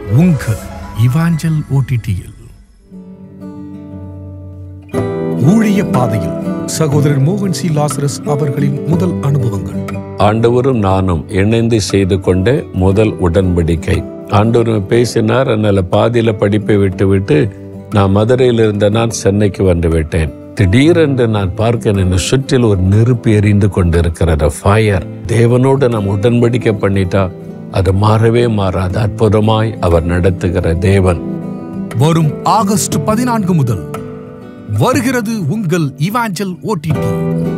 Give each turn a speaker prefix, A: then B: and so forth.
A: உங்கள் இவாஞ்சல் ஓடிடியில் ஊழிய பாதையில் சகோதரர் மோகன் சி லாசரஸ் அவர்களின் முதல் அனுபவங்கள்
B: ஆண்டவரும் நானும் இணைந்து செய்து கொண்ட முதல் உடன்படிக்கை ஆண்டவரும் பேசினார் அதனால பாதியில படிப்பை விட்டு விட்டு நான் மதுரையில் இருந்த நான் சென்னைக்கு வந்து விட்டேன் திடீரென்று நான் பார்க்கிறேன் என்னை சுற்றில் ஒரு நெருப்பு எரிந்து கொண்டிருக்கிறது ஃபயர் தேவனோடு நாம் உடன்படிக்கை பண்ணிட்டா அது மாறவே மாறாது அற்புதமாய் அவர் நடத்துகிற தேவன்
A: வரும் ஆகஸ்ட் பதினான்கு முதல் வருகிறது உங்கள் இவாஞ்சல் ஓடிடி